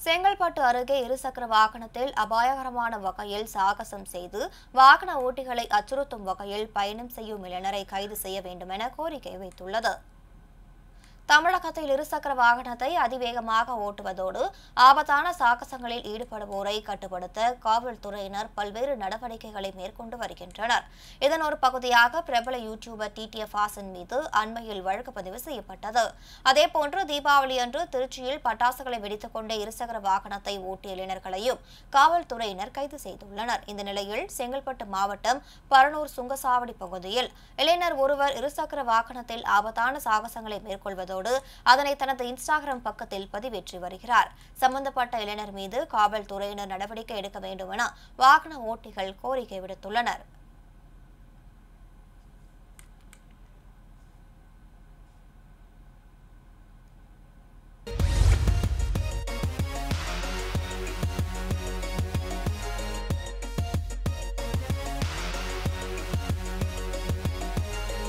செங்கல்பட்டு அருகே இருசக்கர வாகனத்தில் அபாயகரமான வகையில் சாகசம் செய்து வாகன ஓட்டிகளை அச்சுறுத்தும் வகையில் பயணம் செய்யும் இளைஞரை கைது செய்ய வேண்டும் என கோரிக்கை வைத்துள்ளது தமிழகத்தில் இருசக்கர வாகனத்தை அதிவேகமாக ஓட்டுவதோடு ஆபத்தான சாகசங்களில் ஈடுபடுவோரை கட்டுப்படுத்த காவல்துறையினர் பல்வேறு நடவடிக்கைகளை மேற்கொண்டு வருகின்றனர் இதன் ஒரு பகுதியாக பிரபல யூடியூபர் டிடிஎஃப் ஹாசன் மீது அண்மையில் வழக்கு பதிவு செய்யப்பட்டது அதேபோன்று தீபாவளி அன்று திருச்சியில் பட்டாசுகளை வெடித்துக் கொண்ட இருசக்கர வாகனத்தை ஓட்டிய இளைஞர்களையும் காவல்துறையினர் கைது செய்துள்ளனர் இந்த நிலையில் செங்கல்பட்டு மாவட்டம் பரனூர் சுங்கசாவடி பகுதியில் இளைஞர் ஒருவர் இருசக்கர வாகனத்தில் ஆபத்தான சாகசங்களை மேற்கொள்வதோடு அதனை தனது இன்ஸ்டாகிராம் பக்கத்தில் பதிவேற்றி வருகிறார் சம்பந்தப்பட்ட இளைஞர் மீது காவல்துறையினர் நடவடிக்கை எடுக்க வேண்டும் என வாகன ஓட்டிகள் கோரிக்கை விடுத்துள்ளனர்